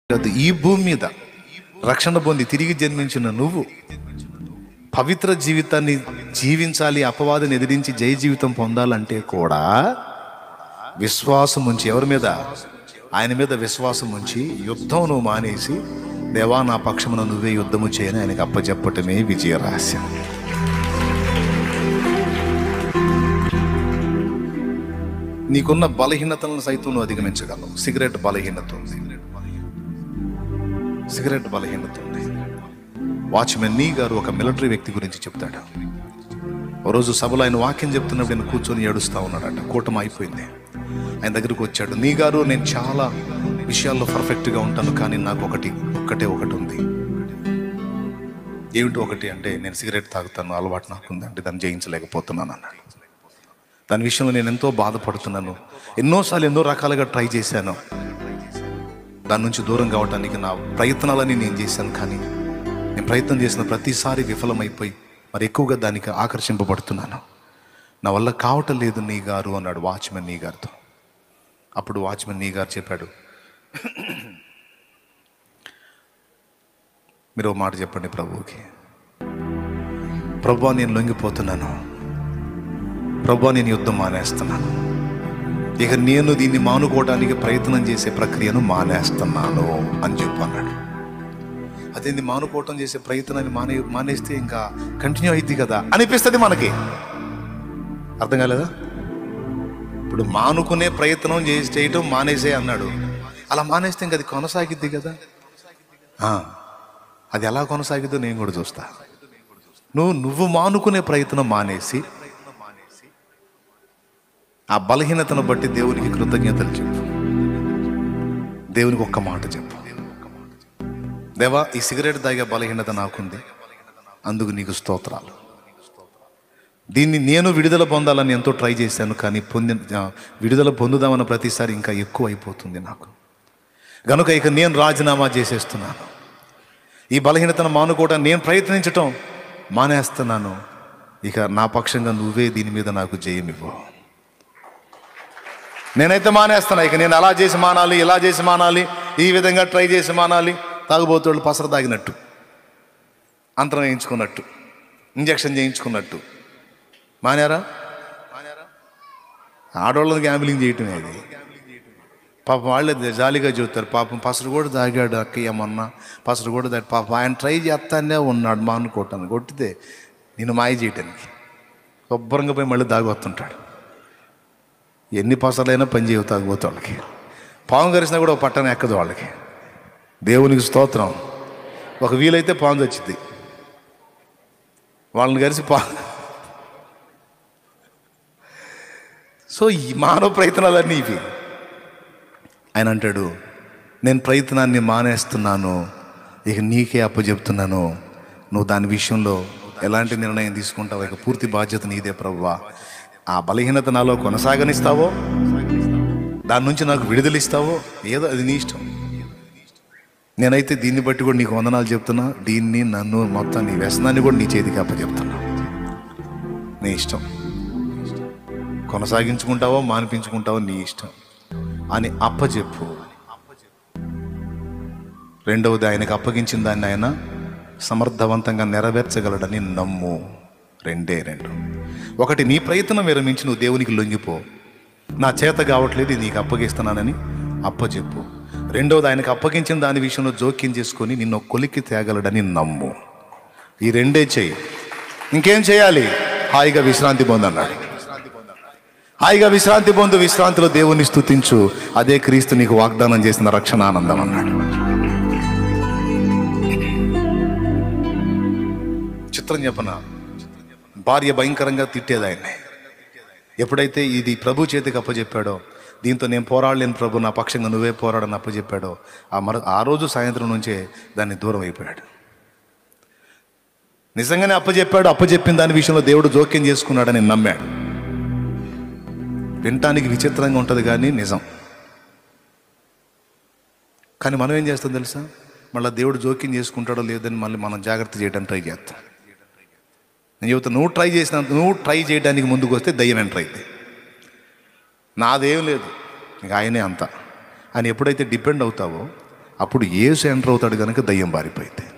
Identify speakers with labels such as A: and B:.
A: కాదు ఈ భూమి మీద రక్షణ పొంది తిరిగి జన్మించిన నువ్వు పవిత్ర జీవితాన్ని జీవించాలి అపవాదిని ఎదిరించి జయ జీవితం పొందాలంటే కూడా విశ్వాసం ఉంచి ఎవరి మీద ఆయన మీద విశ్వాసం ఉంచి యుద్ధం నువ్వు మానేసి దేవా నా పక్షమున నువ్వే యుద్ధము చేయని ఆయనకు అప్పచెప్పటమే విజయ రహస్యం నీకున్న బలహీనతలను సైతం నువ్వు అధిగమించగలవు సిగరెట్ బలహీనత ఉంది సిగరెట్ బలహీనత ఉంది వాచ్మెన్ నీ గారు ఒక మిలిటరీ వ్యక్తి గురించి చెప్తాడు ఓ రోజు సభలో ఆయన వాక్యం చెప్తున్నప్పుడు నేను కూర్చొని ఏడుస్తా ఉన్నాడట కూటమి అయిపోయింది ఆయన దగ్గరకు వచ్చాడు నీ గారు నేను చాలా విషయాల్లో పర్ఫెక్ట్గా ఉంటాను కానీ నాకు ఒకటి ఒక్కటే ఒకటి ఉంది ఏమిటి ఒకటి అంటే నేను సిగరెట్ తాగుతాను అలవాటు నాకుంది అంటే దాన్ని జయించలేకపోతున్నాను అన్నాడు దాని విషయంలో నేను ఎంతో బాధపడుతున్నాను ఎన్నోసార్లు ఎన్నో రకాలుగా ట్రై చేశాను దాని నుంచి దూరం కావడానికి నా ప్రయత్నాలని నేను చేశాను కానీ నేను ప్రయత్నం చేసిన ప్రతిసారి విఫలమైపోయి మరి ఎక్కువగా దానికి ఆకర్షింపబడుతున్నాను నా వల్ల కావటం లేదు నీ గారు అన్నాడు వాచ్మెన్ నీ గారితో అప్పుడు వాచ్మెన్ నీ గారు చెప్పాడు మీరు ఒక మాట చెప్పండి ప్రభువుకి ప్రభు నేను లొంగిపోతున్నాను ప్రభు నేను యుద్ధం మానేస్తున్నాను ఇక నేను దీన్ని మానుకోవడానికి ప్రయత్నం చేసే ప్రక్రియను మానేస్తున్నాను అని చెప్పు అన్నాడు అదేంది మానుకోవటం చేసే ప్రయత్నాన్ని మానే మానేస్తే ఇంకా కంటిన్యూ అయింది కదా అనిపిస్తుంది మనకి అర్థం కాలేదా ఇప్పుడు మానుకునే ప్రయత్నం చేసి చేయటం మానేసే అన్నాడు అలా మానేస్తే ఇంకా అది కొనసాగిద్ది కదా ఆ, అది ఎలా కొనసాగిద్దో నేను కూడా చూస్తా నువ్వు నువ్వు మానుకునే ప్రయత్నం మానేసి ఆ బలహీనతను బట్టి దేవునికి కృతజ్ఞతలు చెప్పు దేవునికి ఒక్క మాట చెప్పు దేవా ఈ సిగరెట్ తాగే బలహీనత నాకుంది అందుకు నీకు స్తోత్రాలు దీన్ని నేను విడుదల పొందాలని ఎంతో ట్రై చేశాను కానీ పొంది ఆ, విడుదల పొందుదామన్న ప్రతిసారి ఇంకా ఎక్కువ అయిపోతుంది నాకు గనుక ఇక నేను రాజీనామా చేసేస్తున్నాను ఈ బలహీనతను మానుకోవడానికి నేను ప్రయత్నించటం మానేస్తున్నాను ఇక నా పక్షంగా నువ్వే దీని మీద నాకు జయమివ్వు నేనైతే మానేస్తాను ఇక నేను అలా చేసి మానాలి ఇలా చేసి మానాలి ఈ విధంగా ట్రై చేసి మానాలి తాగుబోతుళ్ళు పసర తాగినట్టు అంతరం వేయించుకున్నట్టు ఇంజక్షన్ చేయించుకున్నట్టు మానారా ఆడవాళ్ళని గ్యాంబ్లింగ్ చేయటమే అది పాపం వాళ్ళే జాలిగా చెబుతారు పాపం పసరు కూడా తాగాడు అక్కయ్య మొన్న పసరు కూడా తాగాడు పాపం ఆయన ట్రై చేస్తానే ఉన్నాడు మా అనుకోవటానికి కొట్టితే నేను మాయ చేయటానికి శుభ్రంగా పోయి మళ్ళీ దాగి వస్తుంటాడు ఎన్ని పసలైనా పని చేయవు తాగిపోతే వాళ్ళకి పాము గరిసినా కూడా ఒక పట్టణం ఎక్కదు వాళ్ళకి దేవునికి స్తోత్రం ఒక వీలైతే పాము వచ్చింది వాళ్ళని కలిసి పా సో ఈ మానవ ప్రయత్నాలన్నీ ఇవి ఆయన అంటాడు నేను ప్రయత్నాన్ని మానేస్తున్నాను ఇక నీకే అప్పచెప్తున్నాను నువ్వు దాని విషయంలో ఎలాంటి నిర్ణయం తీసుకుంటావో ఇక పూర్తి బాధ్యత నీదే ప్రభువా ఆ బలహీనత నాలో కొనసాగనిస్తావో దాని నుంచి నాకు విడుదలిస్తావో ఏదో అది నీ ఇష్టం నేనైతే దీన్ని బట్టి కూడా నీకు వందనాలు చెప్తున్నా దీన్ని నన్ను మొత్తం నీ వ్యసనాన్ని కూడా నీ చేతికి అప్పచెప్తున్నా నీ ఇష్టం కొనసాగించుకుంటావో మానిపించుకుంటావో నీ ఇష్టం అని అప్పచెప్పు రెండవది ఆయనకు అప్పగించిన దాన్ని ఆయన సమర్థవంతంగా నెరవేర్చగలడని నమ్ము రెండే రెండు ఒకటి నీ ప్రయత్నం విరమించి నువ్వు దేవునికి లొంగిపో నా చేత కావట్లేదు ఇది నీకు అప్పగిస్తున్నానని అప్పచెప్పు రెండవది ఆయనకు అప్పగించిన దాని విషయంలో జోక్యం చేసుకొని నిన్ను కొలికి తేగలడని నమ్ము ఈ రెండే చెయ్యి ఇంకేం చేయాలి హాయిగా విశ్రాంతి పొందన్నాడు హాయిగా విశ్రాంతి పొందు విశ్రాంతిలో దేవుని స్తుతించు అదే క్రీస్తు నీకు వాగ్దానం చేసిన రక్షణ ఆనందం అన్నాడు చిత్రం చెప్పన భార్య భయంకరంగా తిట్టేది ఆయన్ని ఎప్పుడైతే ఇది ప్రభు చేతికి అప్పచెప్పాడో దీంతో నేను పోరాడలేను ప్రభు నా పక్షంగా నువ్వే పోరాడని అప్పచెప్పాడో ఆ మర ఆ రోజు సాయంత్రం నుంచే దాన్ని దూరం అయిపోయాడు నిజంగానే అప్పచెప్పాడు అప్పచెప్పిన దాని విషయంలో దేవుడు జోక్యం చేసుకున్నాడని నమ్మాడు వినటానికి విచిత్రంగా ఉంటుంది కానీ నిజం కానీ మనం ఏం చేస్తాం తెలుసా మళ్ళీ దేవుడు జోక్యం చేసుకుంటాడో లేదని మళ్ళీ మనం జాగ్రత్త చేయడానికి ట్రై చేస్తాం నేను చెబుతా నువ్వు ట్రై చేసినంత నువ్వు ట్రై చేయడానికి ముందుకు వస్తే దయ్యం ఎంటర్ అయింది నాదేం లేదు ఇక ఆయనే అంత అని ఎప్పుడైతే డిపెండ్ అవుతావో అప్పుడు ఏసు ఎంటర్ అవుతాడు కనుక దయ్యం పారిపోయింది